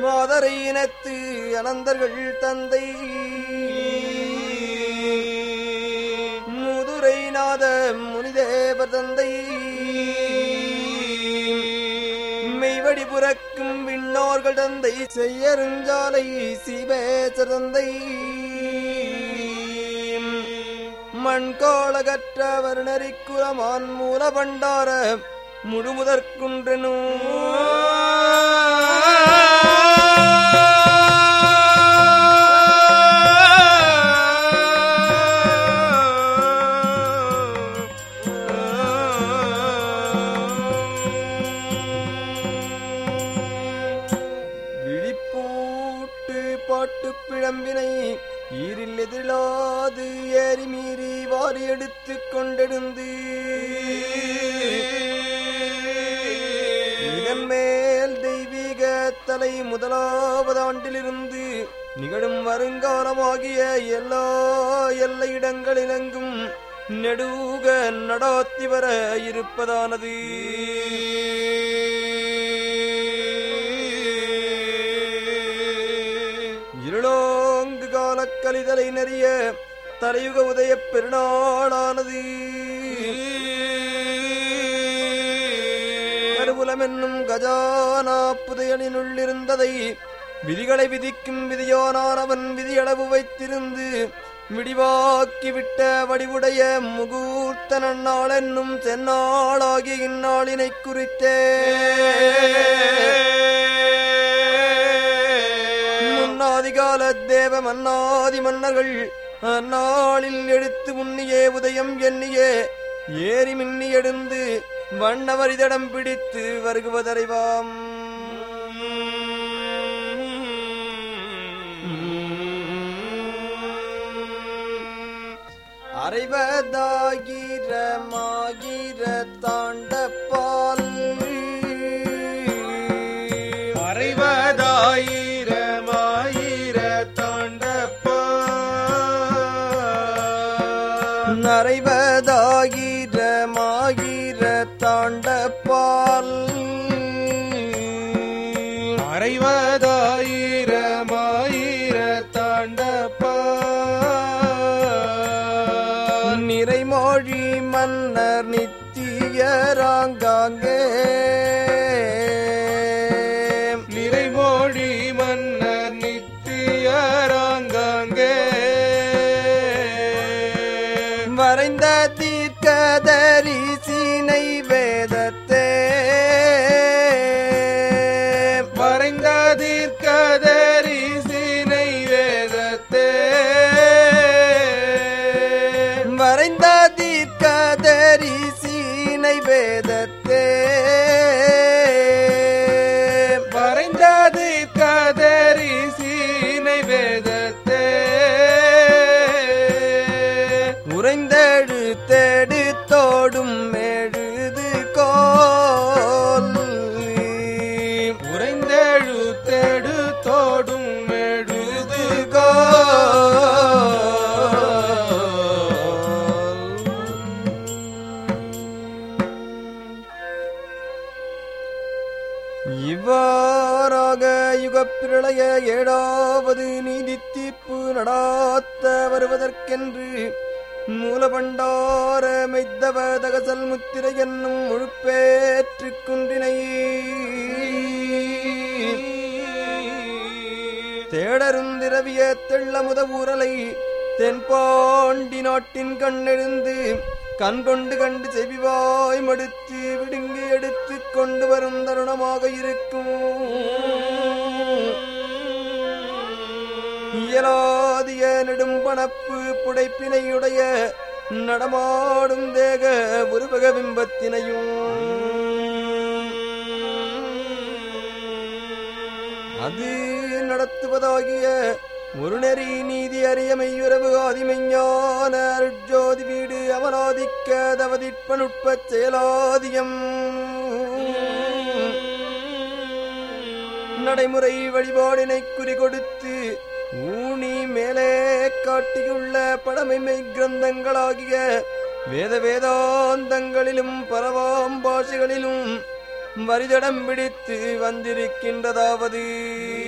மாதரை இனத்து அனந்தர்கள் தந்தை முதுரை நாத முனிதேவர் தந்தை மெய்வடி புறக்கும் விண்ணோர்கள் தந்தை செய்யருஞ்சாலை சிவேசர் தந்தை மண்கோளகற்றவர் நெறிக்குலமான் மூல பண்டார விழிப்பூட்டு பாட்டு பிழம்பினை ஈரில் எதிராது ஏறி மீறி வாரி எடுத்து கொண்டெடுந்து இதன் மேல் தெய்வீக தலை முதலாவது ஆண்டிலிருந்து நிகழும் வருங்காலமாகிய எல்லா எல்லை இடங்களிலெங்கும் நெடுக நடாத்தி வர இருப்பதானது இருளோங்கு காலக் கலிதலை நெறிய தலையுக உதய பெருநாளானது கருவூலம் என்னும் கஜானா புதையலினுள்ளிருந்ததை விதிகளை விதிக்கும் விதியோனானவன் விதியளவு வைத்திருந்து விடிவாக்கி விட்ட வடிவுடைய முகூர்த்த நன்னாள் என்னும் செந்நாளாகிய இந்நாளினை குறித்தே முன்னாதிகால தேவ மன்னாதி மன்னர்கள் அந்நாளில் எடுத்து முன்னியே உதயம் எண்ணியே ஏறி மின்னி எடுந்து வண்ணவரிதடம் பிடித்து வருகுவதறிவாம் அறைவதாகிரமாகிர தாண்டப்பால் அறைவதாயிரமாயிர தாண்டப்பா நறைவதாகிரமாகிர தாண்டப்பால் அறைவதாயிரமாயிர தாண்டப்பா நிறைமொழி மன்னர் நித்தியராங்காங்கே நிறைமொழி மன்னர் நித்தியராங்காங்கே வரைந்த தீர்க்கதரிசினை வேதத்தே வரைந்த தீர்க்கதரிசினை வேதத்தே வரைந்த தீர்க்கதரிசினை வேதத்தே வரைந்த தீர்க்கதரிசினை வேதத்தே உறைந்தெழு தேடு தோடும் எழுது கோல் உறைந்தெழு தேடு தோடும் எழுது இவ்வாறாக யுகப்பிரளய ஏழாவது நீதி தீர்ப்பு நடாத்த வருவதற்கென்று மூலபண்டார மெய்த்தவ தகசல் முத்திரை என்னும் முழுப்பேற்றுக் குன்றினை தேடருந்திரவிய தெள்ளமுத ஊரலை தென்பாண்டி நாட்டின் கண்ணெழுந்து கண் கொண்டு கண்டு செவிவாய் மடுத்து விடுங்கி எடுத்து கொண்டு வரும் தருணமாக இருக்கும் இயலாதிய நெடும் பணப்பு புடைப்பினையுடைய நடமாடும் தேக உருவக பிம்பத்தினையும் அது நடத்துவதாகிய ஒரு நெறி நீதி அறியமையுறவு ஆதிமைஞான அருட்ஜோதி வீடு அமலாதிக்க தவதிற்ப நுட்பச் செயலாதியம் நடைமுறை வழிபாடினை குறி கொடுத்து ஊனி மேலே காட்டியுள்ள பழமைமை கிரந்தங்களாகிய வேத வேதாந்தங்களிலும் பரவாம் பாஷைகளிலும் வரிதடம் பிடித்து வந்திருக்கின்றதாவது